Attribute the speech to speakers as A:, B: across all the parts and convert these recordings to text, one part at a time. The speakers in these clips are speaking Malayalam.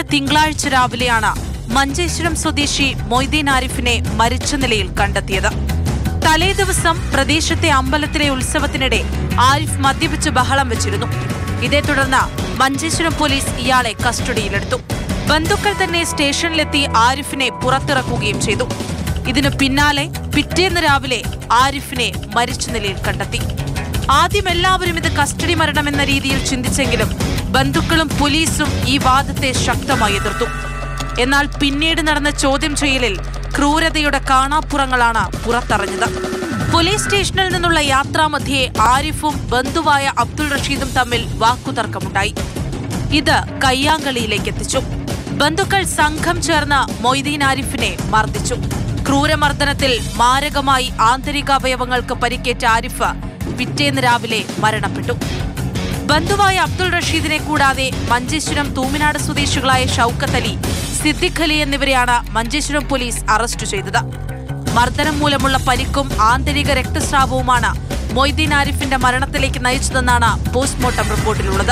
A: തിങ്കളാഴ്ച രാവിലെയാണ് മഞ്ചേശ്വരം സ്വദേശി മൊയ്തീൻ ആരിഫിനെ മരിച്ച നിലയിൽ കണ്ടെത്തിയത് തലേ ദിവസം പ്രദേശത്തെ അമ്പലത്തിലെ ഉത്സവത്തിനിടെ ആരിഫ് മദ്യപിച്ച് ബഹളം വെച്ചിരുന്നു ഇതേ തുടർന്ന് മഞ്ചേശ്വരം പോലീസ് ഇയാളെ കസ്റ്റഡിയിലെടുത്തു ബന്ധുക്കൾ തന്നെ സ്റ്റേഷനിലെത്തി ആരിഫിനെ പുറത്തിറക്കുകയും ചെയ്തു ഇതിനു പിന്നാലെ പിറ്റേന്ന് രാവിലെ ആരിഫിനെ മരിച്ച നിലയിൽ കണ്ടെത്തി ആദ്യം എല്ലാവരും ഇത് കസ്റ്റഡി മരണമെന്ന രീതിയിൽ ചിന്തിച്ചെങ്കിലും ബന്ധുക്കളും പോലീസും ഈ വാദത്തെ ശക്തമായി എതിർത്തു എന്നാൽ പിന്നീട് നടന്ന ചോദ്യം ചെയ്യലിൽ ക്രൂരതയുടെ കാണാപ്പുറങ്ങളാണ് പുറത്തറിഞ്ഞത് പോലീസ് സ്റ്റേഷനിൽ നിന്നുള്ള യാത്രാമധ്യേ ആരിഫും ബന്ധുവായ അബ്ദുൾ റഷീദും തമ്മിൽ വാക്കുതർക്കമുണ്ടായി ഇത് കയ്യാങ്കളിയിലേക്ക് എത്തിച്ചു ബന്ധുക്കൾ സംഘം ചേർന്ന് മൊയ്തീൻ ആരിഫിനെ മർദ്ദിച്ചു ക്രൂരമർദ്ദനത്തിൽ മാരകമായി ആന്തരികാവയവങ്ങൾക്ക് പരിക്കേറ്റ ആരിഫ് പിറ്റേന്ന് രാവിലെ മരണപ്പെട്ടു ബന്ധുവായ അബ്ദുൾ റഷീദിനെ കൂടാതെ മഞ്ചേശ്വരം തൂമിനാട് സ്വദേശികളായ ഷൌക്കത്ത് അലി സിദ്ദിഖ് അലി എന്നിവരെയാണ് മഞ്ചേശ്വരം പോലീസ് അറസ്റ്റ് ചെയ്തത് മർദ്ദനം മൂലമുള്ള പരിക്കും ആന്തരിക രക്തസ്രാവവുമാണ് മൊയ്തീൻ ആരിഫിന്റെ മരണത്തിലേക്ക് നയിച്ചതെന്നാണ് പോസ്റ്റ്മോർട്ടം റിപ്പോർട്ടിലുള്ളത്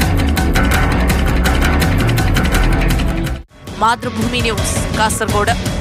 A: മാതൃഭൂമി ന്യൂസ് കാസർഗോഡ്